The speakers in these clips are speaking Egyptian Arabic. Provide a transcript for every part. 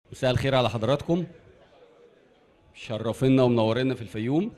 مساء الخير على حضراتكم شرفنا ومنورنا في الفيوم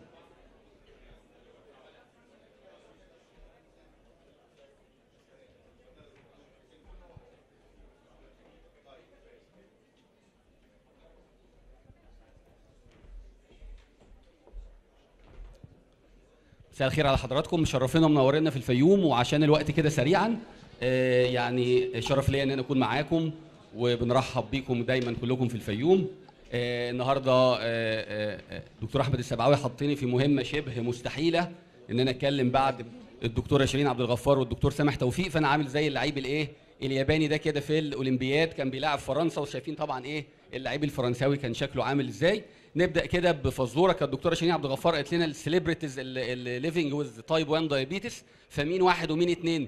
مساء الخير على حضراتكم مشرفينا ومنورينا في الفيوم وعشان الوقت كده سريعا آه، يعني شرف ليا ان انا اكون معاكم وبنرحب بيكم دايما كلكم في الفيوم آه، النهارده آه، آه، آه، دكتور احمد السبعاوي حطني في مهمه شبه مستحيله ان انا اتكلم بعد الدكتوره شيرين عبد الغفار والدكتور سامح توفيق فانا عامل زي اللعيب الايه الياباني ده كده في الاولمبياد كان بيلاعب فرنسا وشايفين طبعا ايه اللعيب الفرنساوي كان شكله عامل ازاي نبدا كده بفزوره كانت الدكتوره شيرين عبد الغفار قالت لنا السليبرتيز اللي ليفنج ويز تايب 1 دايابيتس فمين واحد ومين اتنين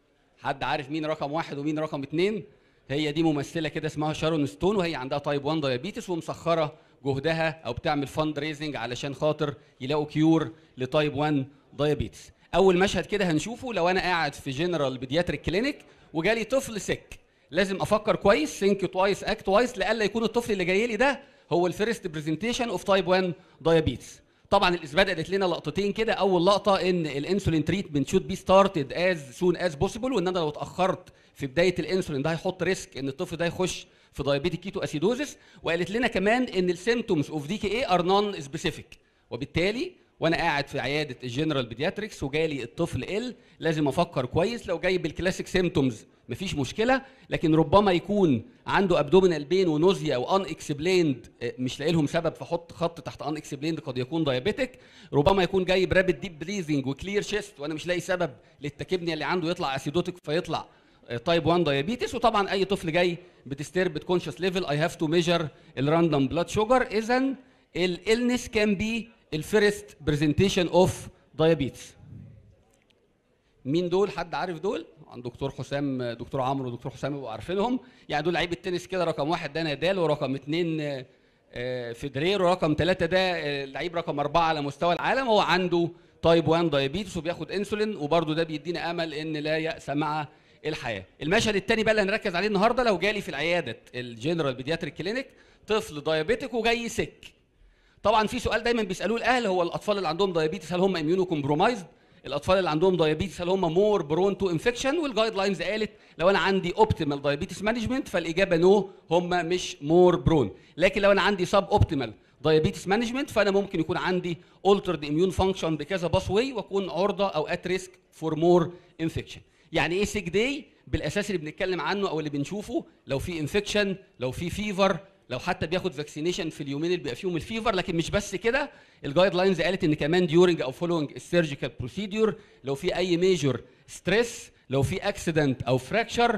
حد عارف مين رقم واحد ومين رقم اتنين هي دي ممثله كده اسمها شارون ستون وهي عندها تايب 1 دايابيتس ومسخره جهدها او بتعمل فند ريزنج علشان خاطر يلاقوا كيور لتايب 1 دايابيتس اول مشهد كده هنشوفه لو انا قاعد في جنرال بيدياتريك كلينيك وجالي طفل سك لازم افكر كويس ثينك توايس اكت توايس لئلا يكون الطفل اللي جاي لي ده هو الفيرست برزنتيشن اوف تايب 1 دايابيتس طبعا الاثبات قالت لنا لقطتين كده اول لقطه ان الانسولين تريتمنت شود بي ستارتد از سون از بوسيبل وان انا لو اتاخرت في بدايه الانسولين ده هيحط ريسك ان الطفل ده يخش في دايابيتيك كيتو اسيدوزس وقالت لنا كمان ان السيمتومز اوف دي كي اي ار نون سبيسيفيك وبالتالي وانا قاعد في عياده الجنرال بيدياتريكس وجالي الطفل ال لازم افكر كويس لو جاي بالكلاسيك سيمتومز مفيش مشكله لكن ربما يكون عنده ابدومينال بين ونوزيا وان اكسبليند مش لاقي لهم سبب فحط خط تحت ان اكسبليند قد يكون دايابيتك ربما يكون جاي برابد ديب بريزنج وكلير شيست وانا مش لاقي سبب للتكبنيا اللي عنده يطلع اسيدوتك فيطلع تايب 1 دايابيتس وطبعا اي طفل جاي بتستيربت كونشس ليفل اي هاف تو ميجر الراندوم بلاد شوجر اذا الالنس كان بي الفيرست برزنتيشن اوف دايابيتس مين دول حد عارف دول عن دكتور حسام دكتور عمرو ودكتور حسام يبقوا عارفينهم يعني دول لعيبه التنس كده رقم واحد ده نادال ورقم اثنين آه، آه، فيدرير ورقم ثلاثه ده آه، لعيب رقم اربعه على مستوى العالم هو عنده تايب 1 دايابيتس وبياخد انسولين وبرده ده بيدينا امل ان لا ياس مع الحياه. المشهد الثاني بقى اللي هنركز عليه النهارده لو جالي في العياده الجنرال بيدياتريك كلينيك طفل دايابيتك وجاي سك. طبعا في سؤال دايما بيسالوه الاهل هو الاطفال اللي عندهم دايابيتس هل هم اميونو كومبرومايزد الاطفال اللي عندهم دايابيتس هل هم مور برون تو انفكشن والجايد لاينز قالت لو انا عندي اوبتيمال دايابيتس مانجمنت فالاجابه نو هم مش مور برون لكن لو انا عندي سب اوبتيمال دايابيتس مانجمنت فانا ممكن يكون عندي altered immune فانكشن بكذا باس واي واكون عرضه او ات ريسك فور مور انفكشن يعني ايه سيك داي بالاساس اللي بنتكلم عنه او اللي بنشوفه لو في انفكشن لو في فيفر لو حتى بياخد فاكسينيشن في اليومين اللي بيبقى فيهم الفيفر لكن مش بس كده الجايد لاينز قالت ان كمان ديورنج او فولوينج السيرجيكال بروسيدور لو في اي ميجور ستريس لو في اكسيدنت او فراكشر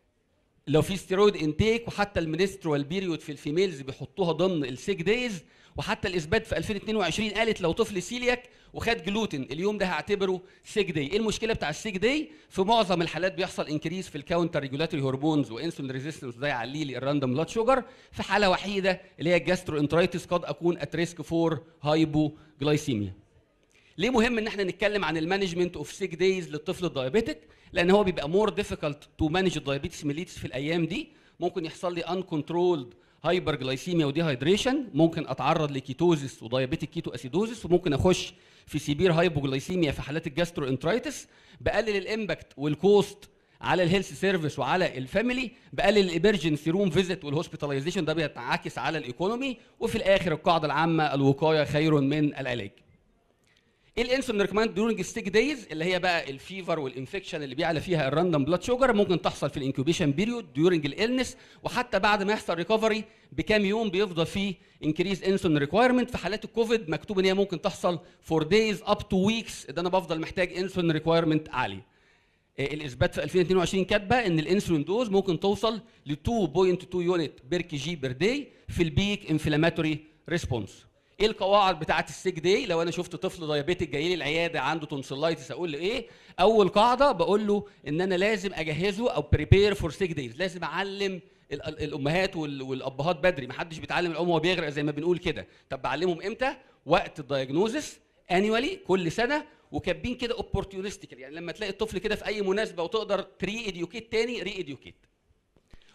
لو في ستيرويد انتيك وحتى المينسترال بيريود في الفيميلز بيحطوها ضمن السيك دايز وحتى الاثبات في 2022 قالت لو طفل سيلياك وخد جلوتين اليوم ده هعتبره سيك داي ايه المشكله بتاع السيك داي في معظم الحالات بيحصل انكريز في الكاونتر ريجولاتوري هرمونز وانسولين ريزيستنس ده يعلي لي الراندوم بلاد شوجر في حاله وحيده اللي هي الجاسترو انترايتس قد اكون ات ريسك فور هايبوجلايسيميا ليه مهم ان احنا نتكلم عن المانجمنت اوف سيك دايز للطفل الدايابيتك لان هو بيبقى مور ديفيكالت تو مانج الدايابيتس ميليتس في الايام دي ممكن يحصل لي ان كنترولد هايبر جلايسيميا وديهايدريشن ممكن اتعرض لكيتوزيس ودايابيتيك كيتو اسيدوزيس وممكن اخش في سيفير هايبوجلايسيميا في حالات الجاسترو انترايتس بقلل الامباكت والكوست على الهيلث سيرفيس وعلى الفاميلي بقلل الامرجنسي روم فيزيت والهوسبيتاليزيشن ده بيتعاكس على الايكونومي وفي الاخر القاعده العامه الوقايه خير من العلاج ايه الانسولين ريكومند دورنج الستيك دايز اللي هي بقى الفيفر والانفكشن اللي بيعلى فيها الراندوم بلاد شوجر ممكن تحصل في الانكوبيشن بيريود ديورنج الالنس وحتى بعد ما يحصل ريكفري بكام يوم بيفضل فيه انكريز انسولين ريكوايرمنت في حالات الكوفيد مكتوب ان هي ممكن تحصل فور دايز اب تو ويكس ده انا بفضل محتاج انسولين ريكوايرمنت عالي آه، الاثبات في 2022 كاتبه ان الانسولين دوز ممكن توصل ل 2.2 يونت بير كي جي بير داي في البيك انفلاماتوري ريسبونس ايه القواعد بتاعه السيك داي لو انا شفت طفل دايابيتك جاي لي العياده عنده تونسلايتس اقول له ايه اول قاعده بقول له ان انا لازم اجهزه او بريبير فور سيك دايز لازم اعلم ال- ال- الامهات وال- والابهات بدري ما حدش بيتعلم الام وهو بيغرق زي ما بنقول كده طب بعلمهم امتى وقت الدايجنوزس انيوالي كل سنه وكاتبين كده اوبورتيونستيكال يعني لما تلاقي الطفل كده في اي مناسبه وتقدر تري اديوكيت تاني ري اديوكيت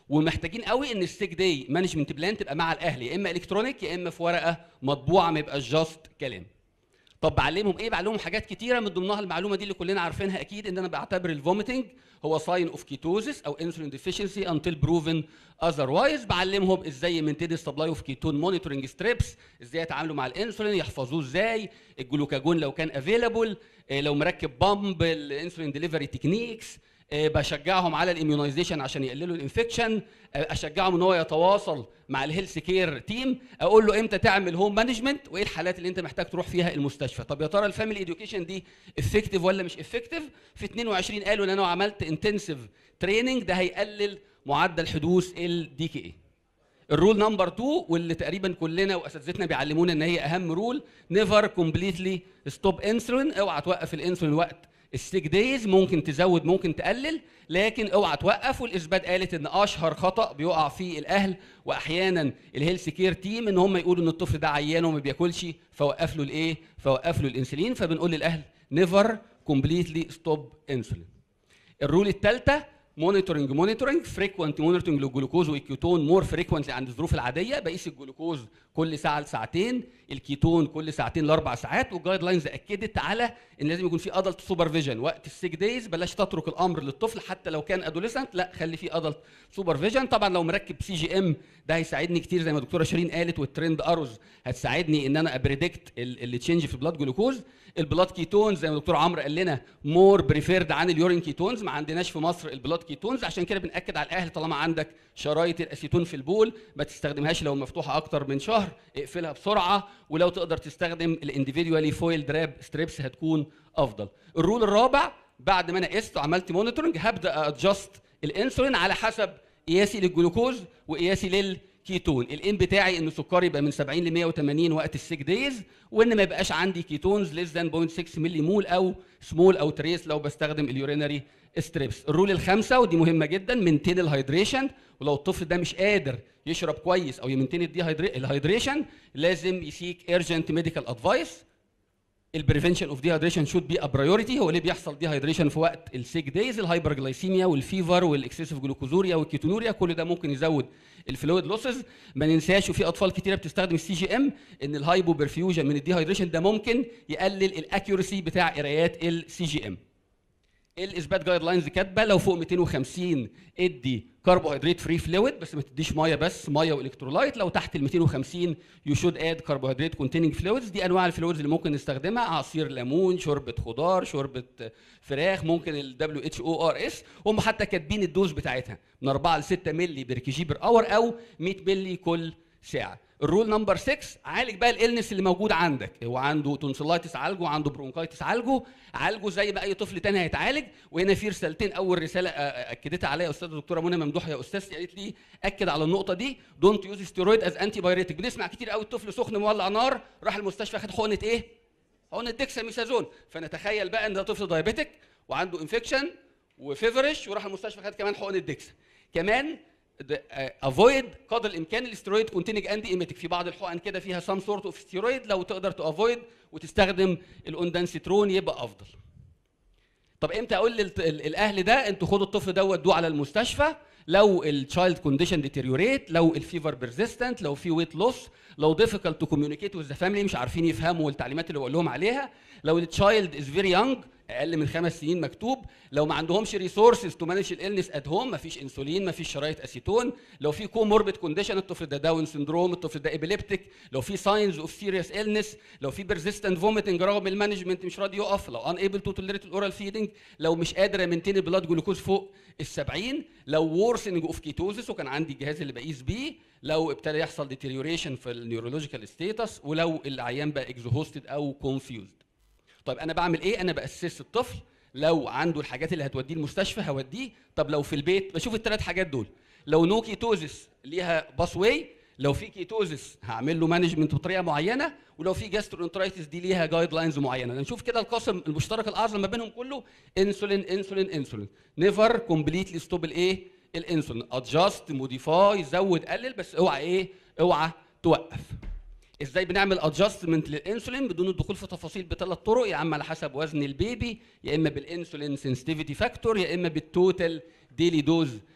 ومحتاجين قوي ان السيك داي مانجمنت بلان تبقى مع الاهل يا اما الكترونيك يا اما في ورقه مطبوعه ما يبقاش جاست كلام طب بعلمهم ايه بعلمهم حاجات كتيره من ضمنها المعلومه دي اللي كلنا عارفينها اكيد ان انا بعتبر الفوميتنج هو ساين اوف كيتوزيس او انسولين ديفيشنسي انتل بروفن اذروايز بعلمهم ازاي يمنتين سبلاي اوف كيتون مونيتورنج ستريبس ازاي يتعاملوا مع الانسولين يحفظوه ازاي الجلوكاجون لو كان افيلابل لو مركب بامب الانسولين ديليفري تكنيكس بشجعهم على الاميونايزيشن عشان يقللوا الانفكشن اشجعهم ان هو يتواصل مع الهيلث كير تيم اقول له امتى تعمل هوم مانجمنت وايه الحالات اللي انت محتاج تروح فيها المستشفى طب يا ترى الفاميلي اديوكيشن دي افكتيف ولا مش افكتيف في 22 قالوا ان انا لو عملت انتنسيف تريننج ده هيقلل معدل حدوث الدي كي اي الرول نمبر 2 واللي تقريبا كلنا واساتذتنا بيعلمونا ان هي اهم رول نيفر كومبليتلي ستوب انسولين اوعى توقف الانسولين وقت السيك دايز ممكن تزود ممكن تقلل لكن اوعى توقف والاثبات قالت ان اشهر خطا بيقع فيه الاهل واحيانا الهيلث كير تيم ان هم يقولوا ان الطفل ده عيان وما بياكلش فوقف له الايه فوقف له الانسولين فبنقول للاهل نيفر كومبليتلي ستوب انسولين الرول الثالثه مونيتورنج مونيتورنج فريكوينت مونيتورنج للجلوكوز والكيتون مور فريكوينتلي عند الظروف العاديه بقيس الجلوكوز كل ساعه لساعتين الكيتون كل ساعتين لاربع ساعات والجايد لاينز اكدت على ان لازم يكون في ادلت سوبرفيجن وقت السيك دايز بلاش تترك الامر للطفل حتى لو كان ادوليسنت لا خلي في ادلت سوبرفيجن طبعا لو مركب سي جي ام ده هيساعدني كتير زي ما الدكتوره شيرين قالت والترند اروز هتساعدني ان انا ابريدكت اللي تشينج في البلاد جلوكوز البلاد كيتونز زي ما الدكتور عمرو قال لنا مور بريفيرد عن اليورين كيتونز ما عندناش في مصر البلاد كيتونز عشان كده بناكد على الاهل طالما عندك شرايط الاسيتون في البول ما تستخدمهاش لو مفتوحه اكتر من شهر اقفلها بسرعه ولو تقدر تستخدم الانديفيدوالي فويل دراب ستريبس هتكون افضل الرول الرابع بعد ما انا قست وعملت مونيتورنج هبدا ادجست الانسولين على حسب قياسي للجلوكوز وقياسي لل كيتون الام بتاعي ان سكري يبقى من 70 ل 180 وقت السيك دايز وان ما يبقاش عندي كيتونز ليس ذان 0.6 ملي مول او سمول او تريس لو بستخدم اليورينري ستريبس الرول الخامسه ودي مهمه جدا منتين الهيدريشن ولو الطفل ده مش قادر يشرب كويس او يمنتين الهيدريشن لازم يسيك ايرجنت ميديكال ادفايس البريفنشن اوف ديهايدريشن شود بي ا برايورتي هو ليه بيحصل ديهايدريشن في وقت السيك دايز الهايبرجلايسيميا والفيفر والاكسسيف جلوكوزوريا والكيتونوريا كل ده ممكن يزود الفلويد لوسز ما ننساش وفي اطفال كتيره بتستخدم السي جي ام ان الهايبو برفيوجن من الديهايدريشن ده ممكن يقلل الاكيورسي بتاع قرايات السي جي ام الاثبات جايد لاينز كاتبه لو فوق 250 ادي كربوهيدرات فري فلويد بس ما تديش ميه بس ميه والكترولايت لو تحت ال 250 يو شود اد كربوهيدرات كونتيننج فلويدز دي انواع الفلويدز اللي ممكن نستخدمها عصير ليمون شوربه خضار شوربه فراخ ممكن ال دبليو اتش او ار اس هم حتى كاتبين الدوز بتاعتها من 4 ل 6 مللي بير كي جي بير اور او 100 مللي كل ساعه الرول نمبر 6 عالج بقى الالنس اللي موجود عندك هو عنده تونسلايتس عالجه عنده برونكايتس عالجه عالجه زي ما اي طفل تاني هيتعالج وهنا في رسالتين اول رساله اكدتها عليا استاذه الدكتوره منى ممدوح يا استاذ قالت لي اكد على النقطه دي دونت يوز ستيرويد از انتي بايريتك بنسمع كتير قوي الطفل سخن مولع نار راح المستشفى خد حقنه ايه حقنه ديكساميثازون فنتخيل بقى ان ده طفل دايابيتك وعنده انفكشن وفيفرش وراح المستشفى خد كمان حقنه ديكسا كمان افويد قدر الامكان الاسترويد كونتينج اندي ايميتك في بعض الحقن كده فيها سام سورت اوف ستيرويد لو تقدر تافويد وتستخدم الاوندانسيترون يبقى افضل طب امتى اقول للاهل ده انتوا خدوا الطفل ده ودوه على المستشفى لو التشايلد كونديشن ديتيريوريت لو الفيفر بيرزيستنت لو في ويت لوس لو ديفيكالت تو كوميونيكيت وذ ذا فاميلي مش عارفين يفهموا التعليمات اللي بقول لهم عليها لو التشايلد از فيري يونج اقل من خمس سنين مكتوب لو ما عندهمش ريسورسز تو مانج الالنس ات هوم ما فيش انسولين ما فيش شرايط اسيتون لو في كوموربيد كونديشن الطفل ده داون سندروم الطفل ده ايبيليبتيك لو في ساينز اوف سيريس النس لو في بيرزيستنت فوميتنج رغم المانجمنت مش راضي يقف لو ان ايبل تو توليريت الاورال فيدنج لو مش قادر امنتين البلاد جلوكوز فوق ال 70 لو وورسنج اوف كيتوزس وكان عندي الجهاز اللي بقيس بيه لو ابتدى يحصل ديتيريوريشن في النيورولوجيكال ستيتس ولو العيان بقى اكزوهوستد او كونفيوزد طيب انا بعمل ايه انا باسس الطفل لو عنده الحاجات اللي هتوديه المستشفى هوديه طب لو في البيت بشوف الثلاث حاجات دول لو نو كيتوزس ليها باس واي لو في كيتوزس هعمل له مانجمنت بطريقه معينه ولو في جاسترونترايتس دي ليها جايد لاينز معينه نشوف كده القاسم المشترك الاعظم ما بينهم كله انسولين انسولين انسولين نيفر كومبليتلي ستوب الايه الانسولين ادجاست موديفاي زود قلل بس اوعى ايه اوعى توقف ازاي بنعمل ادجستمنت للانسولين بدون الدخول في تفاصيل بثلاث طرق يا اما على حسب وزن البيبي يا اما بالانسولين سنسيتيفيتي فاكتور يا اما بالتوتال ديلي دوز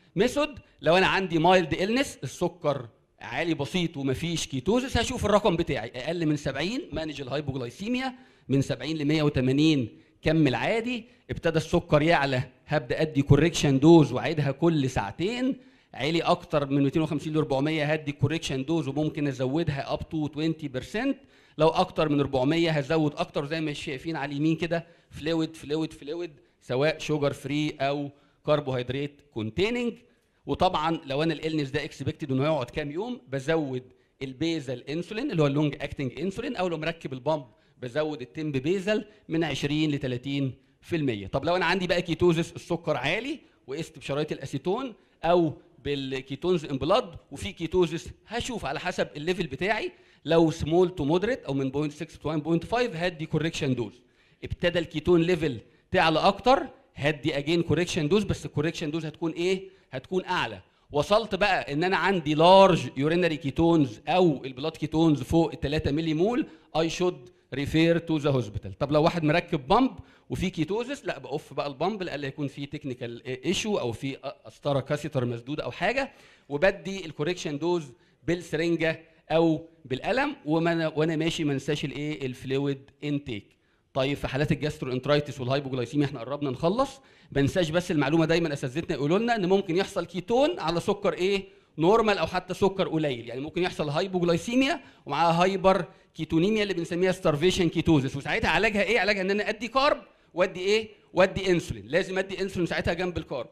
ميثود لو انا عندي مايلد النس السكر عالي بسيط ومفيش كيتوزس هشوف الرقم بتاعي اقل من 70 مانج الهايبوجلايسيميا من 70 ل 180 كمل عادي ابتدى السكر يعلى هبدا ادي كوريكشن دوز واعيدها كل ساعتين عالي اكتر من 250 ل 400 هدي كوريكشن دوز وممكن ازودها اب تو 20% لو اكتر من 400 هزود اكتر زي ما شايفين على اليمين كده فلويد فلويد فلويد سواء شوجر فري او كربوهيدرات كونتيننج وطبعا لو انا الالنس ده اكسبكتد انه يقعد كام يوم بزود البيزل انسولين اللي هو اللونج اكتنج انسولين او لو مركب البامب بزود التمب بيزل من 20 ل 30% طب لو انا عندي بقى كيتوزس السكر عالي وقست بشرايط الاسيتون او بالكيتونز ان بلاد وفي كيتوزس هشوف على حسب الليفل بتاعي لو سمول تو مودريت او من 0.6 تو 1.5 هدي كوريكشن دوز ابتدى الكيتون ليفل تعلى اكتر هدي اجين كوريكشن دوز بس الكوريكشن دوز هتكون ايه هتكون اعلى وصلت بقى ان انا عندي لارج يورينري كيتونز او البلاد كيتونز فوق ال 3 ملي مول اي شود ريفير تو ذا هوسبيتال طب لو واحد مركب بامب وفي كيتوزس لا بقف بقى البامب لألا يكون في تكنيكال ايشو او في قسطره كاسيتر مسدوده او حاجه وبدي الكوريكشن دوز بالسرنجه او بالقلم وما وانا ماشي ما انساش الايه الفلويد انتيك طيب في حالات الجاسترو انترايتس والهايبوجلايسيميا احنا قربنا نخلص ما ننساش بس المعلومه دايما اساتذتنا يقولوا لنا ان ممكن يحصل كيتون على سكر ايه نورمال او حتى سكر قليل يعني ممكن يحصل هايبوجلايسيميا ومعاها هايبر كيتونيميا اللي بنسميها ستارفيشن كيتوزس وساعتها علاجها ايه علاجها ان انا ادي كارب وادي ايه وادي انسولين لازم ادي انسولين ساعتها جنب الكارب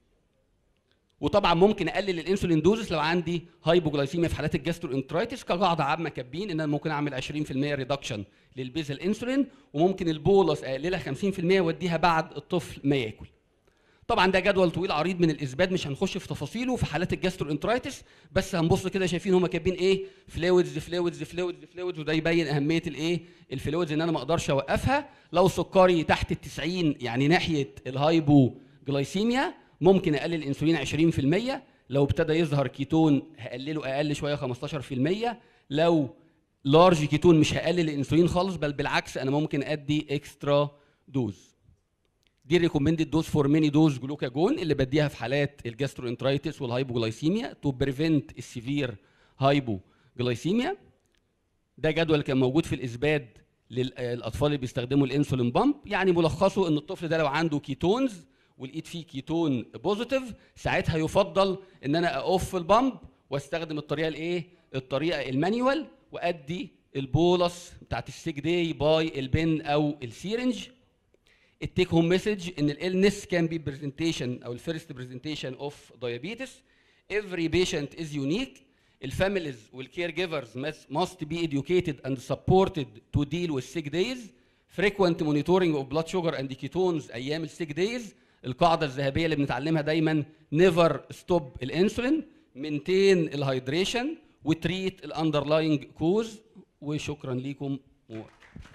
وطبعا ممكن اقلل الانسولين دوزس لو عندي هايبوجلايسيميا في حالات الجاسترو انترايتس كقاعده عامه كاتبين ان انا ممكن اعمل 20% ريدكشن للبيزل انسولين وممكن البولس اقللها 50% واديها بعد الطفل ما ياكل طبعا ده جدول طويل عريض من الاثبات مش هنخش في تفاصيله في حالات الجاسترو انترايتس بس هنبص كده شايفين هم كاتبين ايه فلويدز فلويدز فلويدز فلويدز وده يبين اهميه الايه الفلويدز ان انا ما اقدرش اوقفها لو سكري تحت ال 90 يعني ناحيه الهايبو جلايسيميا ممكن اقلل الانسولين 20% لو ابتدى يظهر كيتون هقلله اقل شويه 15% لو لارج كيتون مش هقلل الانسولين خالص بل بالعكس انا ممكن ادي اكسترا دوز دي ريكومندد دوز فور ميني دوز جلوكاجون اللي بديها في حالات الجاسترو انترايتس والهايبوجلايسيميا تو بريفنت السيفير هايبوجلايسيميا ده جدول كان موجود في الاثبات للاطفال اللي بيستخدموا الانسولين بامب يعني ملخصه ان الطفل ده لو عنده كيتونز ولقيت فيه كيتون بوزيتيف ساعتها يفضل ان انا اقف البامب واستخدم الطريقه الايه الطريقه المانيوال وادي البولس بتاعت السيك داي باي البن او السيرنج التيك هوم مسج ان الالنس كان بي برزنتيشن او الفيرست برزنتيشن اوف دايابيتس every patient is unique الفاميليز والكير جيفرز must be educated and supported to deal with sick days frequent monitoring of blood sugar and ketones ايام السيك دايز القاعده الذهبيه اللي بنتعلمها دايما never stop الانسولين maintain الهيدريشن وتريت الاندرلاينج كوز وشكرا ليكم